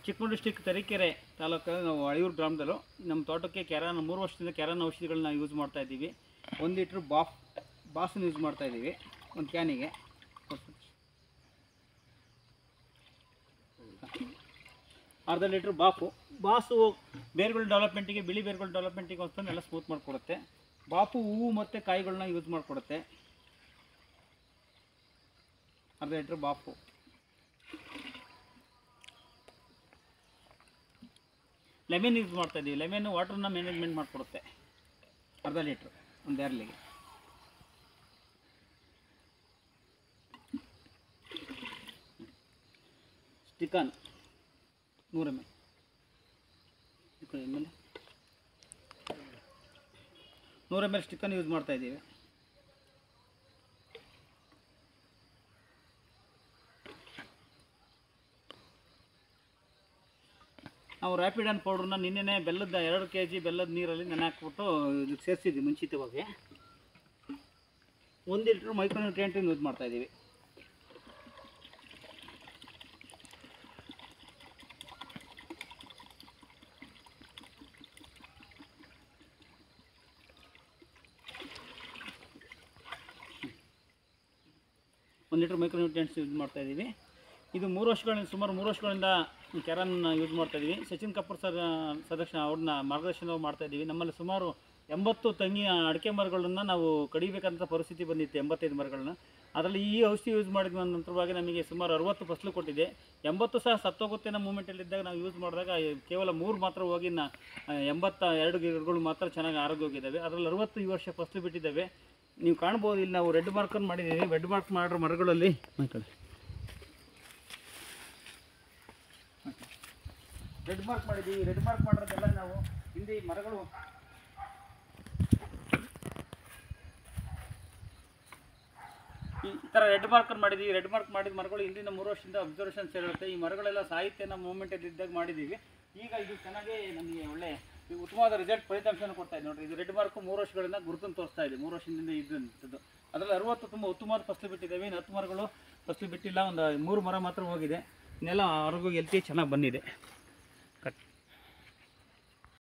Chikkamagaluru district Tarikere taluk ನಾವು ಹಳಿಯೂರು ಗ್ರಾಮದಲ್ಲೂ ನಮ್ಮ ತೋಟಕ್ಕೆ ಕೆರಾನ್ ಮೂರು ವರ್ಷದಿಂದ ಕೆರಾನ್ ಔಷಧಿಗಳನ್ನ ಯೂಸ್ ಮಾಡ್ತಾ ಇದ್ದೀವಿ ಒಂದು ಲೀಟ್ರ್ ಬಾಫ್ ಬಾಸನ್ನು ಯೂಸ್ ಮಾಡ್ತಾ ಇದ್ದೀವಿ ಒಂದು ಕ್ಯಾನಿಗೆ ಅರ್ಧ ಲೀಟ್ರ್ ಬಾಫು ಬಾಸು ಬೇರುಗಳ ಡೆವಲಪ್ಮೆಂಟಿಗೆ ಬಿಳಿ ಬೇರುಗಳ ಡೆವಲಪ್ಮೆಂಟಿಗೆ ಹೊಸ್ತಂದು ಎಲ್ಲ ಸ್ಮೂತ್ ಮಾಡಿಕೊಡುತ್ತೆ ಬಾಪು ಹೂವು ಮತ್ತು ಕಾಯಿಗಳನ್ನ ಯೂಸ್ ಮಾಡಿಕೊಡುತ್ತೆ ಅರ್ಧ ಲೀಟ್ರ್ ಬಾಫು ಲೆಮನ್ ಯೂಸ್ ಮಾಡ್ತಾ ಇದ್ದೀವಿ ಲೆಮನ್ ವಾಟ್ರನ್ನ ಮ್ಯಾನೇಜ್ಮೆಂಟ್ ಮಾಡಿಕೊಡುತ್ತೆ ಅರ್ಧ ಲೀಟ್ರ್ ಒಂದು ಎರ್ಲಿಗೆ ಸ್ಟಿಕನ್ ನೂರು ಎಮ್ ಎಲ್ ಎಮ್ ಎಲ್ ನೂರು ಎಮ್ ಎಲ್ ಸ್ಟಿಕನ್ ಯೂಸ್ ಮಾಡ್ತಾ ಇದ್ದೀವಿ ನಾವು ರ್ಯಾಪಿಡ್ ಆನ್ ಪೌಡ್ರನ್ನ ನಿನ್ನೆನೇ ಬೆಲ್ಲದ ಎರಡು ಕೆ ಜಿ ಬೆಲ್ಲದ ನೀರಲ್ಲಿ ನೆನೆ ಹಾಕ್ಬಿಟ್ಟು ಇದಕ್ಕೆ ಸೇರಿಸಿದ್ವಿ ಮುಂಚಿತವಾಗಿ ಒಂದು ಲೀಟ್ರ್ ಮೈಕ್ರೋನ್ಯೂಟ್ರಿಯೆಂಟನ್ನು ಯೂಸ್ ಮಾಡ್ತಾ ಇದ್ದೀವಿ ಒಂದು ಲೀಟ್ರ್ ಮೈಕ್ರೋನ್ಯೂಟ್ರಿಯೆಂಟ್ಸ್ ಯೂಸ್ ಮಾಡ್ತಾ ಇದ್ದೀವಿ ಇದು ಮೂರು ವರ್ಷಗಳಿಂದ ಸುಮಾರು ಮೂರು ವರ್ಷಗಳಿಂದ ಕೆರನ್ ಯೂಸ್ ಮಾಡ್ತಾ ಇದ್ದೀವಿ ಸಚಿನ್ ಕಪೂರ್ ಸರ್ ಸದಸ್ಯ ಅವ್ರನ್ನ ಮಾರ್ಗದರ್ಶನ ಮಾಡ್ತಾ ಇದ್ದೀವಿ ನಮ್ಮಲ್ಲಿ ಸುಮಾರು ಎಂಬತ್ತು ತೆಂಗಿನ ಅಡಿಕೆ ಮರಗಳನ್ನ ನಾವು ಕಡಿಬೇಕಂತ ಪರಿಸ್ಥಿತಿ ಬಂದಿತ್ತು ಎಂಬತ್ತೈದು ಮರಗಳನ್ನ ಅದರಲ್ಲಿ ಈ ಔಷಧಿ ಯೂಸ್ ಮಾಡಿದ ನಂತರವಾಗಿ ನಮಗೆ ಸುಮಾರು ಅರವತ್ತು ಫಸಲು ಕೊಟ್ಟಿದೆ ಎಂಬತ್ತು ಸಹ ಸತ್ತೋಗುತ್ತೆ ಅನ್ನೋ ಮೂಮೆಂಟಲ್ಲಿದ್ದಾಗ ನಾವು ಯೂಸ್ ಮಾಡಿದಾಗ ಕೇವಲ ಮೂರು ಮಾತ್ರ ಹೋಗಿ ನಾ ಎಂಬತ್ತ ಎರಡು ಗಿಡಗಳು ಮಾತ್ರ ಚೆನ್ನಾಗಿ ಆರೋಗ್ಯವಾಗಿದ್ದಾವೆ ಅದರಲ್ಲಿ ಅರವತ್ತು ಈ ವರ್ಷ ಫಸಲು ಬಿಟ್ಟಿದ್ದಾವೆ ನೀವು ಕಾಣ್ಬೋದು ಇಲ್ಲಿ ನಾವು ರೆಡ್ ಮಾರ್ಕನ್ನು ಮಾಡಿದ್ದೀವಿ ರೆಡ್ ಮಾರ್ಕ್ ಮಾಡಿರೋ ಮರಗಳಲ್ಲಿ ರೆಡ್ ಮಾರ್ಕ್ ಮಾಡಿದ್ದೀವಿ ರೆಡ್ ಮಾರ್ಕ್ ಮಾಡಿರೋದೆಲ್ಲ ನಾವು ಹಿಂದೆ ಈ ಮರಗಳು ಈ ಥರ ರೆಡ್ ಮಾರ್ಕರ್ ಮಾಡಿದ್ದೀವಿ ರೆಡ್ ಮಾರ್ಕ್ ಮಾಡಿದ ಮರಗಳು ಹಿಂದಿನ ಮೂರು ವರ್ಷದಿಂದ ಅಬ್ಸರ್ವೇಷನ್ಸ್ ಇರುತ್ತೆ ಈ ಮರಗಳೆಲ್ಲ ಸಾಹಿತ್ಯನ ಮೂಮೆಂಟಲ್ಲಿ ಇದ್ದಾಗ ಮಾಡಿದ್ದೀವಿ ಈಗ ಇದು ಚೆನ್ನಾಗಿ ನಮಗೆ ಒಳ್ಳೆ ಈ ಉತ್ತಮವಾದ ರಿಸಲ್ಟ್ ಫಲಿತಾಂಶನ ಕೊಡ್ತಾ ಇದೆ ನೋಡಿರಿ ಇದು ರೆಡ್ ಮಾರ್ಕ್ ಮೂರು ವರ್ಷಗಳಿಂದ ಗುರುತನ್ನು ತೋರಿಸ್ತಾ ಇದೆ ಮೂರು ವರ್ಷದಿಂದ ಇದ್ದಂಥದ್ದು ಅದರಲ್ಲಿ ಅರವತ್ತು ತುಂಬ ಉತ್ತಮವಾದ ಫಸಲು ಬಿಟ್ಟಿದ್ದಾವೆ ಇನ್ನು ಹತ್ತು ಮರಗಳು ಫಸಲು ಬಿಟ್ಟಿಲ್ಲ ಒಂದು ಮೂರು ಮರ ಮಾತ್ರ ಹೋಗಿದೆ ಇನ್ನೆಲ್ಲ ಆರೋಗ್ಯ ಎಲ್ತಿ ಚೆನ್ನಾಗಿ ಬಂದಿದೆ